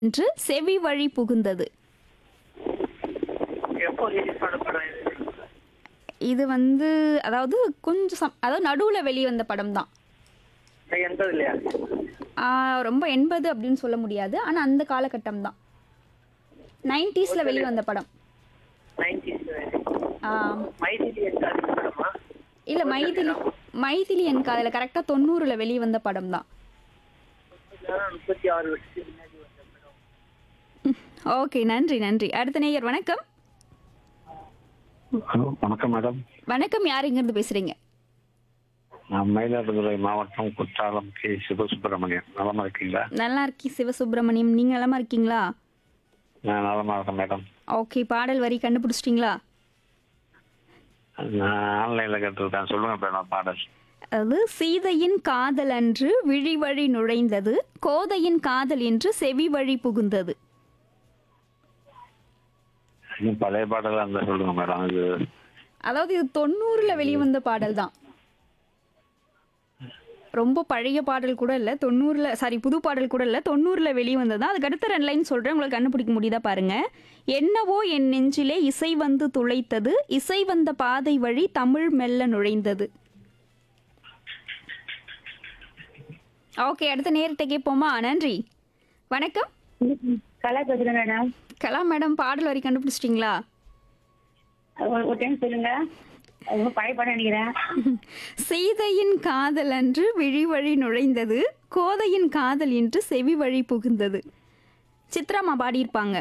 என்று செவி வழி புகுந்தது எப்போ ரிலீஸ் பண்ண படம் இது இது வந்து அதாவது கொஞ்சம் சம் அதாவது நடுவில் வெளிவந்த படம் தான் நான் எண்பது இல்லையா ரொம்ப எண்பது அப்படின்னு சொல்ல முடியாது ஆனால் அந்த காலகட்டம் தான் நைன்டிஸில் வெளிவந்த படம் நைன்டிஸ் ஆ, மைதிலி எந்த படமா இல்ல மைதிலி மைதிலி என் காதல கரெக்டாக தொண்ணூறில் வெளிவந்த படம் தான் நான் முப்பத்தி ஆறு வருஷத்துக்கு முன்னாடி வந்த படம் ஓகே நன்றி நன்றி அடுத்த நேயர் வணக்கம் ஹலோ வணக்கம் மேடம் வணக்கம் யார் இங்கிருந்து பேசுறீங்க நான் மயிலாடுதுறை மாவட்டம் குற்றாலம் கே சிவசுப்பிரமணியன் நலமா இருக்கீங்களா நல்லா இருக்கி சிவசுப்பிரமணியம் நீங்க நலமா இருக்கீங்களா நான் நலமா இருக்கேன் மேடம் ஓகே பாடல் வரி கண்டுபிடிச்சிட்டிங்களா நான் ஆன்லைன்ல கேட்டிருக்கேன் சொல்லுங்க மேடம் பாடல் அது சீதையின் காதல் அன்று விழி வழி நுழைந்தது கோதையின் காதல் என்று செவி வழி புகுந்தது இன்னும் பழைய பாடலா இருந்தா சொல்லுங்க மேடம் இது அதாவது இது தொண்ணூறுல வெளிவந்த பாடல் தான் ரொம்ப பழைய பாடல் கூட இல்லை தொண்ணூறுல சாரி புது பாடல் கூட இல்லை தொண்ணூறுல வெளிவந்தது தான் அதுக்கு அடுத்த ரெண்டு லைன் சொல்றேன் உங்களுக்கு கண்டுபிடிக்க முடியுதா பாருங்க என்னவோ என் நெஞ்சிலே இசை வந்து துளைத்தது இசை வந்த பாதை வழி தமிழ் மெல்ல நுழைந்தது ஓகே அடுத்த நேர்கிட்ட கேட்போமா நன்றி வணக்கம் கலா பேசுறேன் மேடம் கலா மேடம் பாடல் வரி கண்டுபிடிச்சிட்டிங்களா ஒரு- ஒரு டைம் சொல்லுங்க அது ரொம்ப பழைய படம் நினைக்கிறேன் சீதையின் காதல் அன்று விழி வழி நுழைந்தது கோதையின் காதல் என்று செவி வழி புகுந்தது சித்ராமா பாடியிருப்பாங்க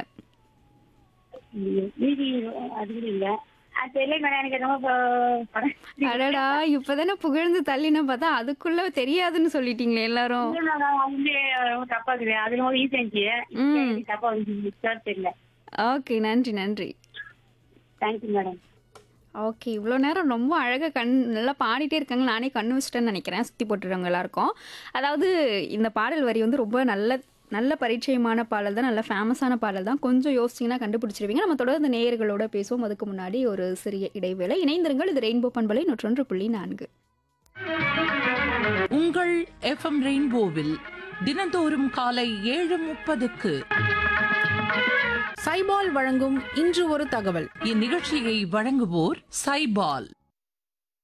மீதி அது கூட இல்ல அது தெரியல மேடம் எனக்கு ரொம்ப ப- படம் அடடா இப்பதானே புகழ்ந்து தள்ளின பார்த்தா அதுக்குள்ள தெரியாதுன்னு சொல்லிட்டீங்களே எல்லாரும் இல்ல madam, அது வந்து ரொம்ப தப்பா இருக்குது அது ரொம்ப ஈஸி இருந்துச்சு ம். தப்பா வந்து தெரியல ஓகே நன்றி நன்றி தேங்க்யூ மேடம் ஓகே இவ்வளோ நேரம் ரொம்ப அழகாக கண் நல்லா பாடிட்டே இருக்காங்க நானே கண்ணு வச்சிட்டேன்னு நினைக்கிறேன் சுற்றி போட்டுறவங்க எல்லாருக்கும் அதாவது இந்த பாடல் வரி வந்து ரொம்ப நல்ல நல்ல பரிச்சயமான பாடல் தான் நல்ல ஃபேமஸான பாடல் தான் கொஞ்சம் யோசிச்சிங்கன்னா கண்டுபிடிச்சிருவீங்க நம்ம தொடர்ந்து நேயர்களோட பேசுவோம் அதுக்கு முன்னாடி ஒரு சிறிய இடைவேளை இணைந்திருங்கள் இது ரெயின்போ பண்பலை நூற்றொன்று புள்ளி நான்கு உங்கள் எஃப்எம் ரெயின்போவில் தினந்தோறும் காலை ஏழு முப்பதுக்கு சைபால் வழங்கும் இன்று ஒரு தகவல் இந்நிகழ்ச்சியை வழங்குவோர் சைபால்